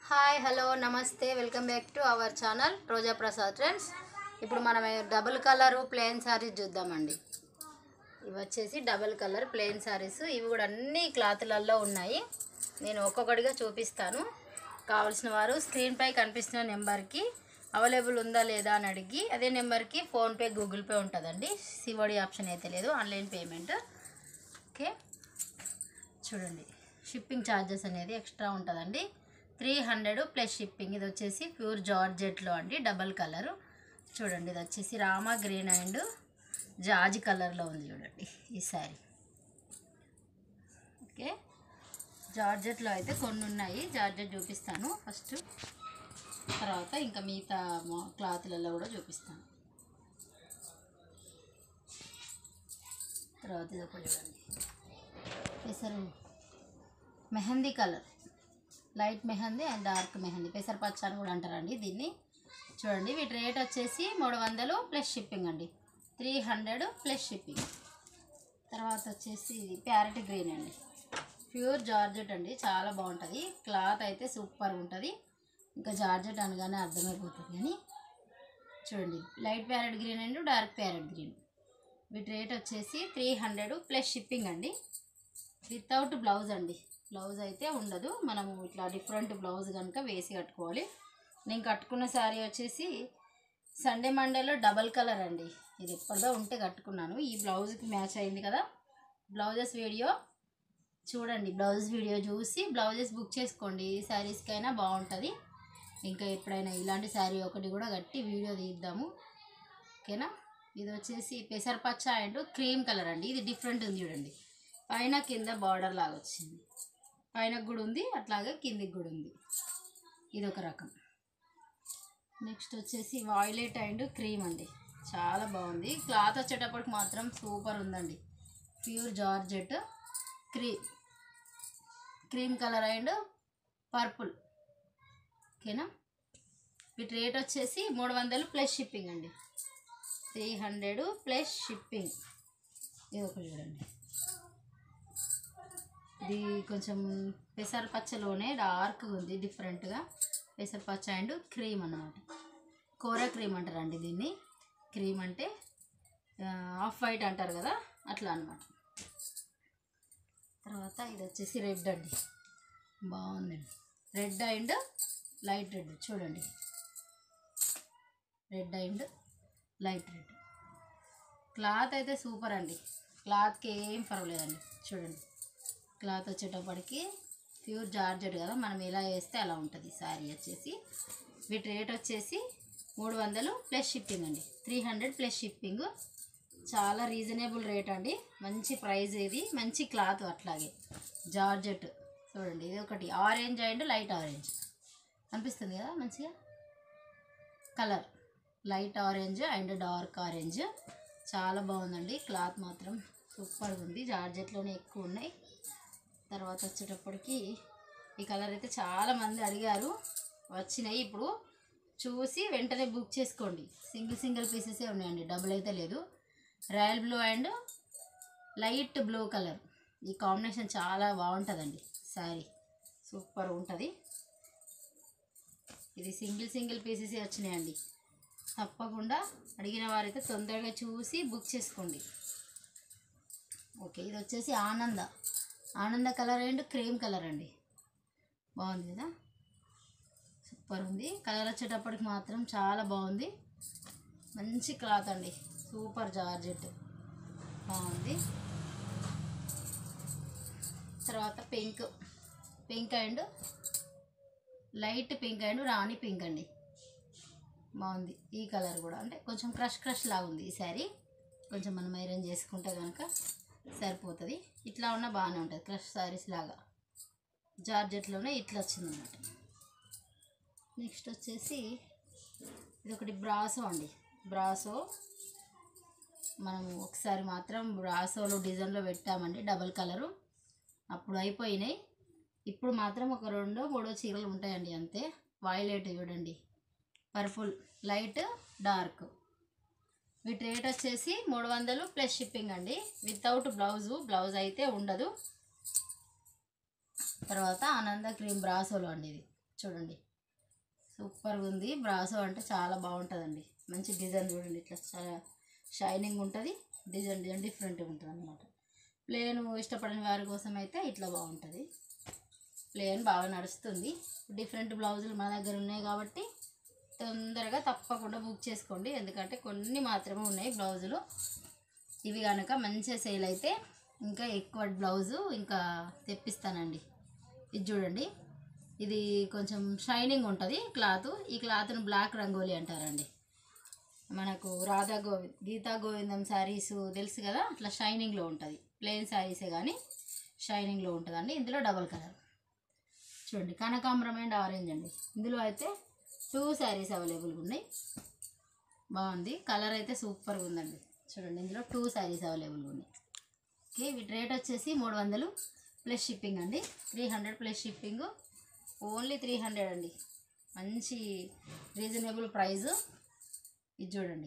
hi hello నమస్తే welcome back to our channel Roja Prasad friends ఇప్పుడు మనం డబుల్ కలర్ ప్లెయిన్ శారీస్ చూద్దామండి ఇవి వచ్చేసి డబుల్ కలర్ ప్లెయిన్ శారీస్ ఇవి కూడా అన్ని క్లాత్లలో ఉన్నాయి నేను ఒక్కొక్కటిగా చూపిస్తాను కావాల్సిన వారు స్క్రీన్పై కనిపిస్తున్న నెంబర్కి అవైలబుల్ ఉందా లేదా అని అడిగి అదే నెంబర్కి ఫోన్పే గూగుల్ పే ఉంటుందండి సివడి ఆప్షన్ అయితే లేదు ఆన్లైన్ పేమెంట్ ఓకే చూడండి షిప్పింగ్ ఛార్జెస్ అనేది ఎక్స్ట్రా ఉంటుందండి త్రీ హండ్రెడ్ ప్లస్ షిప్పింగ్ ఇది వచ్చేసి ప్యూర్ జార్జెట్లో అండి డబల్ కలర్ చూడండి ఇది వచ్చేసి రామా గ్రీన్ అండ్ జాజి కలర్లో ఉంది చూడండి ఈ శారీ ఓకే జార్జెట్లో అయితే కొన్ని ఉన్నాయి జార్జెట్ చూపిస్తాను ఫస్ట్ తర్వాత ఇంకా మిగతా మా- క్లాత్లలో కూడా చూపిస్తాను తర్వాత ఇది ఒకటి చూడండి పెసరు mehndi colour light mehndi and dark mehndi పెసర పచ్చ అని కూడా అంటారండి దీన్ని చూడండి వీటి రేట్ వచ్చేసి మూడు వందలు ప్లస్ షిప్పింగ్ అండి త్రీ హండ్రెడ్ ప్లస్ షిప్పింగ్ తర్వాత వచ్చేసి ఇది ప్యారెట్ గ్రీన్ అండి ప్యూర్ జార్జెట్ అండి చాలా బాగుంటుంది క్లాత్ అయితే సూపర్ ఉంటుంది ఇంకా జార్జెట్ అనగానే అర్థమైపోతుంది కానీ చూడండి light parrot green and dark parrot green వీటి రేట్ వచ్చేసి త్రీ హండ్రెడ్ ప్లస్ షిప్పింగ్ అండి వితౌట్ బ్లౌజ్ అండి బ్లౌజ్ అయితే ఉండదు మనము ఇట్లా డిఫరెంట్ బ్లౌజ్ కనుక వేసి కట్టుకోవాలి నేను కట్టుకున్న శారీ వచ్చేసి సండే మండేలో డబల్ కలర్ అండి ఇది ఎప్పటిదో ఉంటే కట్టుకున్నాను ఈ బ్లౌజ్కి మ్యాచ్ అయింది కదా బ్లౌజెస్ వీడియో చూడండి బ్లౌజ్ వీడియో చూసి బ్లౌజెస్ బుక్ చేసుకోండి ఈ శారీస్కైనా బాగుంటుంది ఇంకా ఎప్పుడైనా ఇలాంటి శారీ ఒకటి కూడా కట్టి వీడియో తీద్దాము ఓకేనా ఇది వచ్చేసి పెసరపచ్చ అండ్ క్రీమ్ కలర్ అండి ఇది డిఫరెంట్ ఉంది చూడండి పైన కింద బార్డర్ లాగా వచ్చింది పైన కూడా ఉంది అట్లాగే కిందికి కూడా ఉంది ఇది ఒక రకం నెక్స్ట్ వచ్చేసి వాయిలెట్ అండ్ క్రీమ్ అండి చాలా బాగుంది క్లాత్ వచ్చేటప్పటికి మాత్రం సూపర్ ఉందండి pure georgette cream cream colour and purple ఓకేనా వీటి రేట్ వచ్చేసి మూడు వందలు ప్లస్ షిప్పింగ్ అండి త్రీ హండ్రెడ్ ప్లస్ షిప్పింగ్ ఇది ఒకటి చూడండి ఇది కొంచెం పెసర పచ్చలోనే డార్క్గా ఉంది డిఫరెంట్గా పెసర పచ్చ అండ్ క్రీమ్ అన్నమాట కూర క్రీమ్ అంటారండి దీన్ని క్రీమ్ అంటే ఆఫ్ వైట్ అంటారు కదా అట్లా అన్నమాట తర్వాత ఇది వచ్చేసి రెడ్ అండి బాగుందండి రెడ్ అండ్ లైట్ రెడ్ చూడండి red and light red cloth అయితే సూపర్ అండి క్లాత్కి ఏం పర్వాలేదండి చూడండి క్లాత్ వచ్చేటప్పటికి ప్యూర్ జార్జెట్ కదా మనం ఎలా వేస్తే అలా ఉంటుంది శారీ వచ్చేసి వీటి రేట్ వచ్చేసి మూడు వందలు ప్లస్ షిప్పింగ్ అండి త్రీ హండ్రెడ్ ప్లస్ షిప్పింగ్ చాలా రీజనబుల్ రేట్ అండి మంచి ప్రైస్ ఇది మంచి క్లాత్ అట్లాగే జార్జెట్ చూడండి ఇది ఒకటి ఆరెంజ్ అండ్ లైట్ ఆరెంజ్ అనిపిస్తుంది కదా మంచిగా colour light orange and dark orange చాలా బాగుందండి క్లాత్ మాత్రం సూపర్గా ఉంది జార్జెట్లోనే ఎక్కువ ఉన్నాయి తర్వాత వచ్చేటప్పటికి ఈ కలర్ అయితే చాలా మంది అడిగారు వచ్చినాయి ఇప్పుడు చూసి వెంటనే బుక్ చేసుకోండి సింగిల్ సింగిల్ పీసెసే ఉన్నాయండి డబుల్ అయితే లేదు royal blue and light blue colour ఈ కాంబినేషన్ చాలా బాగుంటుందండి శారీ సూపర్ ఉంటుంది ఇది సింగిల్ సింగిల్ పీసెసే వచ్చినాయండి తప్పకుండా అడిగిన వారైతే తొందరగా చూసి బుక్ చేసుకోండి ఓకే ఇది వచ్చేసి ఆనంద ఆనంద కలర్ అండ్ క్రీమ్ కలర్ అండి బాగుంది కదా సూపర్ ఉంది కలర్ వచ్చేటప్పటికి మాత్రం చాలా బాగుంది మంచి క్లాత్ అండి సూపర్ జార్జెట్ బాగుంది తర్వాత pink pink and light pink and rani pink అండి బాగుంది ఈ కలర్ కూడా అంటే కొంచెం క్రష్ క్రష్ లాగా ఉంది ఈ శారీ కొంచెం మనం ఐరన్ చేసుకుంటే కనుక సరిపోతుంది ఇట్లా ఉన్న బాగానే ఉంటుంది క్రష్ శారీస్ లాగా జార్జెట్లోనే ఇట్లా వచ్చింది అన్నమాట నెక్స్ట్ వచ్చేసి ఇది ఒకటి బ్రాసో అండి బ్రాసో మనం ఒకసారి మాత్రం బ్రాసోలో డిజైన్లో పెట్టామండి డబల్ కలరు అప్పుడు అయిపోయినాయి ఇప్పుడు మాత్రం ఒక రెండో మూడో చీరలు ఉంటాయండి అంతే వాయిలెట్ చూడండి పర్పుల్ లైట్ డార్క్ వీటి రేట్ వచ్చేసి మూడు వందలు ప్లస్ షిప్పింగ్ అండి వితౌట్ బ్లౌజు బ్లౌజ్ అయితే ఉండదు తర్వాత ఆనంద క్రీమ్ బ్రాసోలో అండి ఇది చూడండి సూపర్గా ఉంది బ్రాసో అంటే చాలా బాగుంటుందండి మంచి డిజైన్ చూడండి ఇట్లా చాలా షైనింగ్ ఉంటుంది డిజైన్ డిజైన్ డిఫరెంట్గా ఉంటుంది అనమాట ప్లేన్ ఇష్టపడిన వారి కోసం అయితే ఇట్లా బాగుంటుంది ప్లేన్ బాగా నడుస్తుంది డిఫరెంట్ బ్లౌజులు మన దగ్గర ఉన్నాయి కాబట్టి తొందరగా తప్పకుండా బుక్ చేసుకోండి ఎందుకంటే కొన్ని మాత్రమే ఉన్నాయి బ్లౌజులు ఇవి కనుక మంచిగా సేల్ అయితే ఇంకా ఎక్కువ బ్లౌజు ఇంకా తెప్పిస్తానండి ఇది చూడండి ఇది కొంచెం షైనింగ్ ఉంటుంది క్లాత్ ఈ క్లాత్ను బ్లాక్ రంగోలీ అంటారండి మనకు రాధా గోవింద్ గీతా గోవిందం శారీస్ తెలుసు కదా అట్లా షైనింగ్లో ఉంటుంది ప్లెయిన్ శారీసే కానీ షైనింగ్లో ఉంటుందండి ఇందులో డబల్ కలర్ చూడండి కనకాంబరం అండ్ ఆరెంజ్ అండి ఇందులో అయితే టూ శారీస్ అవైలబుల్గా ఉన్నాయి బాగుంది కలర్ అయితే సూపర్గా ఉందండి చూడండి ఇందులో టూ శారీస్ అవైలబుల్గా ఉన్నాయి ఓకే వీటి రేట్ వచ్చేసి మూడు వందలు ప్లస్ షిప్పింగ్ అండి three hundred plus shipping only three hundred అండి మంచి రీజనబుల్ ప్రైస్ ఇది చూడండి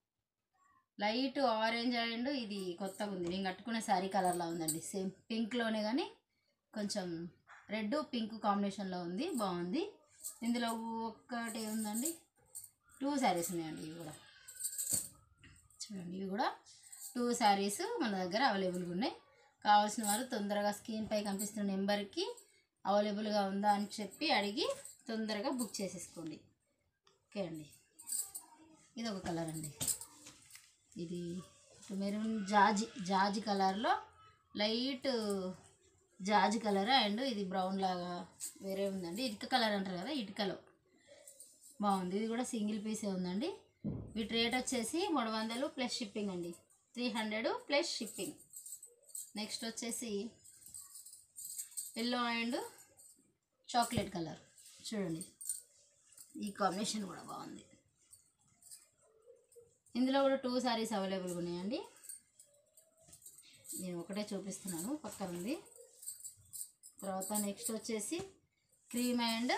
లైట్ ఆరెంజ్ అండ్ ఇది కొత్తగా ఉంది నేను కట్టుకునే శారీ కలర్లా ఉందండి సేమ్ పింక్లోనే కానీ కొంచెం రెడ్ పింక్ కాంబినేషన్లో ఉంది బాగుంది ఇందులో ఒక్కటి ఉందండి టూ శారీస్ ఉన్నాయండి ఇవి కూడా చూడండి ఇవి కూడా టూ శారీస్ మన దగ్గర అవైలబుల్గా ఉన్నాయి కావాల్సిన వారు తొందరగా స్క్రీన్ పై కనిపిస్తున్న నెంబర్కి అవైలబుల్గా ఉందా అని చెప్పి అడిగి తొందరగా బుక్ చేసేసుకోండి ఓకే అండి ఇది ఒక కలర్ అండి ఇది మెరూన్ జాజి జాజి కలర్లో లైట్ జాజి కలర్ అండ్ ఇది బ్రౌన్ లాగా వేరే ఉందండి ఇటుక కలర్ అంటారు కదా ఇటుకలో బాగుంది ఇది కూడా సింగిల్ పీసే ఉందండి వీటి రేట్ వచ్చేసి మూడు వందలు ప్లస్ షిప్పింగ్ అండి three hundred plus shipping next వచ్చేసి ఎల్లో అండ్ చాక్లెట్ కలర్ చూడండి ఈ కాంబినేషన్ కూడా బాగుంది ఇందులో కూడా టూ సారీస్ అవైలబుల్గా ఉన్నాయండి నేను ఒకటే చూపిస్తున్నాను పక్కన ఉంది తర్వాత నెక్స్ట్ వచ్చేసి క్రీమ్ అండ్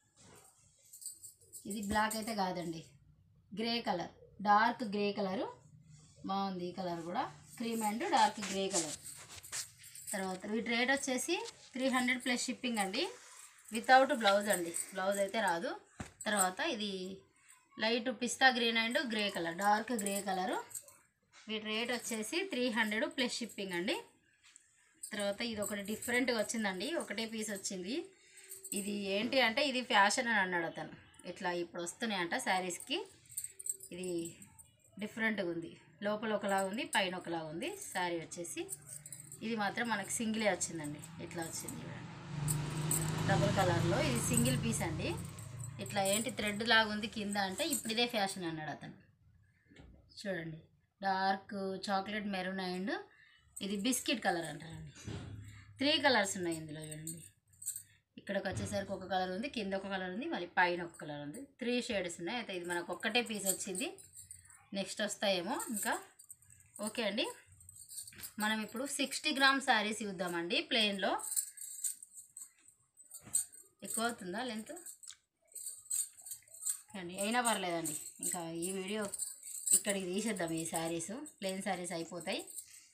ఇది బ్లాక్ అయితే కాదండి grey colour dark grey colour బాగుంది ఈ కలర్ కూడా cream and dark grey colour తర్వాత వీటి రేట్ వచ్చేసి త్రీ హండ్రెడ్ ప్లస్ షిప్పింగ్ అండి వితౌట్ బ్లౌజ్ అండి బ్లౌజ్ అయితే రాదు తర్వాత ఇది light pista green and grey colour dark grey colour వీటి రేట్ వచ్చేసి త్రీ హండ్రెడ్ ప్లస్ షిప్పింగ్ అండి తర్వాత ఇది ఒకటి డిఫరెంట్గా వచ్చిందండి ఒకటే పీస్ వచ్చింది ఇది ఏంటి అంటే ఇది ఫ్యాషన్ అని అన్నాడు అతను ఇట్లా ఇప్పుడు వస్తున్నాయంట శారీస్కి ఇది డిఫరెంట్గా ఉంది లోపల ఒకలాగా ఉంది పైన ఒకలాగా ఉంది శారీ వచ్చేసి ఇది మాత్రం మనకి సింగిలే వచ్చిందండి ఇట్లా వచ్చింది చూడండి డబుల్ కలర్లో ఇది సింగిల్ పీస్ అండి ఇట్లా ఏంటి థ్రెడ్ లాగా ఉంది కింద అంటే ఇప్పుడు ఇదే ఫ్యాషన్ అన్నాడు అతను చూడండి డార్క్ చాక్లెట్ మెరూన్ అండ్ ఇది బిస్కెట్ కలర్ అంటారండి త్రీ కలర్స్ ఉన్నాయి ఇందులో చూడండి ఇక్కడికి వచ్చేసరికి ఒక కలర్ ఉంది కింద ఒక కలర్ ఉంది మళ్ళీ పైన ఒక కలర్ ఉంది త్రీ షేడ్స్ ఉన్నాయి అయితే ఇది మనకు ఒక్కటే పీస్ వచ్చింది నెక్స్ట్ వస్తాయేమో ఇంకా ఓకే అండి మనం ఇప్పుడు సిక్స్టీ గ్రామ్ శారీస్ చూద్దామండి ప్లెయిన్లో ఎక్కువ అవుతుందా లెంత్ అండి అయినా పర్లేదండి ఇంకా ఈ వీడియో ఇక్కడికి తీసేద్దాం ఈ శారీస్ ప్లెయిన్ శారీస్ అయిపోతాయి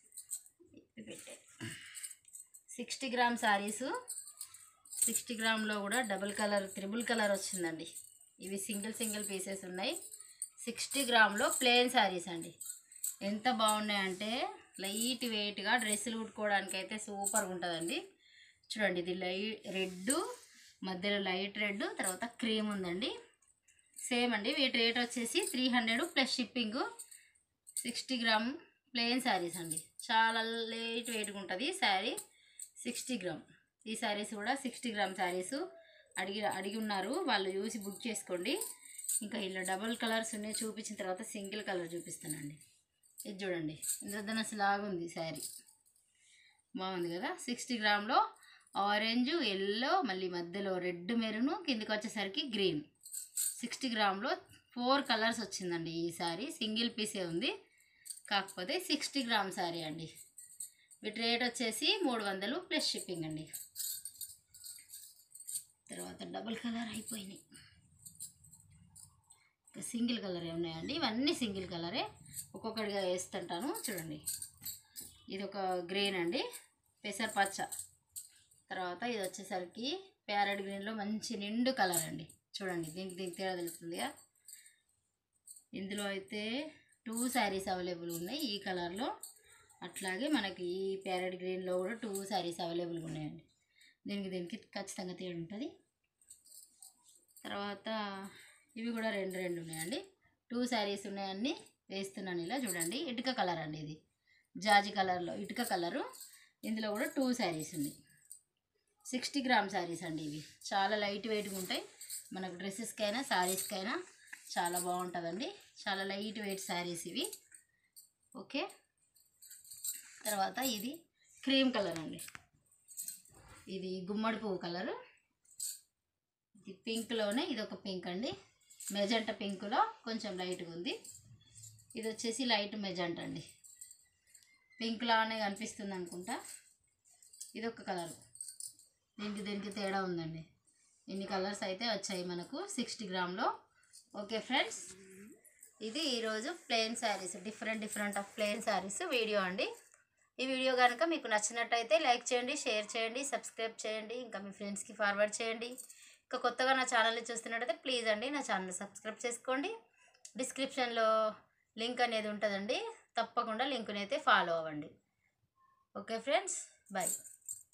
సిక్స్టీ గ్రామ్ శారీసు సిక్స్టీ గ్రామ్లో కూడా డబుల్ కలర్ త్రిబుల్ కలర్ వచ్చిందండి ఇవి సింగిల్ సింగిల్ పీసెస్ ఉన్నాయి సిక్స్టీ గ్రామ్లో ప్లెయిన్ శారీస్ అండి ఎంత బాగున్నాయంటే లైట్ వెయిట్గా డ్రెస్సులు కుట్టుకోవడానికి అయితే సూపర్గా ఉంటుందండి చూడండి ఇది లైట్ రెడ్ మధ్యలో లైట్ రెడ్ తర్వాత క్రీమ్ ఉందండి సేమ్ అండి వీటి రేట్ వచ్చేసి three hundred plus shipping sixty gram plain saris అండి చాలా లైట్ వెయిట్గా ఉంటుంది శారీ సిక్స్టీ గ్రామ్ ఈ శారీస్ కూడా సిక్స్టీ గ్రామ్ శారీస్ అడిగి అడిగి ఉన్నారు వాళ్ళు చూసి బుక్ చేసుకోండి ఇంకా ఇలా డబల్ కలర్స్ ఉన్నాయి చూపించిన తర్వాత సింగిల్ కలర్ చూపిస్తానండి ఇది చూడండి ఇంద్రధనస్ లాగా ఉంది శారీ బాగుంది కదా సిక్స్టీ గ్రామ్లో ఆరెంజ్ ఎల్లో మళ్ళీ మధ్యలో రెడ్ మెరూన్ కిందికి వచ్చేసరికి గ్రీన్ సిక్స్టీ గ్రామ్లో ఫోర్ కలర్స్ వచ్చిందండి ఈ శారీ సింగిల్ పీసే ఉంది కాకపోతే సిక్స్టీ గ్రామ్ శారీ అండి వీటి రేట్ వచ్చేసి మూడు వందలు ప్లస్ షిప్పింగ్ అండి తర్వాత డబుల్ కలర్ అయిపోయినాయి ఇంకా సింగిల్ కలరే ఉన్నాయండి ఇవన్నీ సింగిల్ కలరే ఒక్కొక్కటిగా వేస్తుంటాను చూడండి ఇది ఒక గ్రీన్ అండి పెసరపచ్చ తర్వాత ఇది వచ్చేసరికి ప్యారెట్ గ్రీన్లో మంచి నిండు కలర్ అండి చూడండి దీనికి దీనికి తేడా తెలుస్తుందిగా ఇందులో అయితే టూ శారీస్ అవైలబుల్ ఉన్నాయి ఈ కలర్లో అట్లాగే మనకి ఈ ప్యారెట్ గ్రీన్లో కూడా టూ శారీస్ అవైలబుల్గా ఉన్నాయండి దీనికి దీనికి ఖచ్చితంగా తేడా ఉంటుంది తర్వాత ఇవి కూడా రెండు రెండు ఉన్నాయండి టూ శారీస్ ఉన్నాయన్నీ వేస్తున్నాను ఇలా చూడండి ఇటుక కలర్ అండి ఇది జాజి కలర్లో ఇటుక కలరు ఇందులో కూడా టూ శారీస్ ఉన్నాయి సిక్స్టీ గ్రామ్ శారీస్ అండి ఇవి చాలా లైట్ వెయిట్గా ఉంటాయి మనకు డ్రెస్సెస్కైనా శారీస్కైనా చాలా బాగుంటుందండి చాలా లైట్ వెయిట్ శారీస్ ఇవి ఓకే తర్వాత ఇది క్రీమ్ కలర్ అండి ఇది గుమ్మడి పువ్వు కలరు ఇది పింక్లోనే ఇది ఒక పింక్ అండి మెజంట పింక్లో కొంచెం లైట్గా ఉంది ఇది వచ్చేసి లైట్ మెజంట అండి పింక్ లానే కనిపిస్తుంది అనుకుంటా ఇది ఒక కలర్ దీనికి దీనికి తేడా ఉందండి ఇన్ని కలర్స్ అయితే వచ్చాయి మనకు సిక్స్టీ గ్రామ్లో ఓకే ఫ్రెండ్స్ ఇది ఈరోజు plain saris different different of plain saris video అండి ఈ వీడియో కనుక మీకు నచ్చినట్టయితే లైక్ చేయండి షేర్ చేయండి సబ్స్క్రైబ్ చేయండి ఇంకా మీ ఫ్రెండ్స్కి ఫార్వర్డ్ చేయండి ఇంకా కొత్తగా నా ఛానల్ని చూస్తున్నట్టయితే ప్లీజ్ అండి నా ఛానల్ సబ్స్క్రైబ్ చేసుకోండి డిస్క్రిప్షన్లో లింక్ అనేది ఉంటుందండి తప్పకుండా లింక్ని అయితే ఫాలో అవ్వండి ఓకే ఫ్రెండ్స్ బాయ్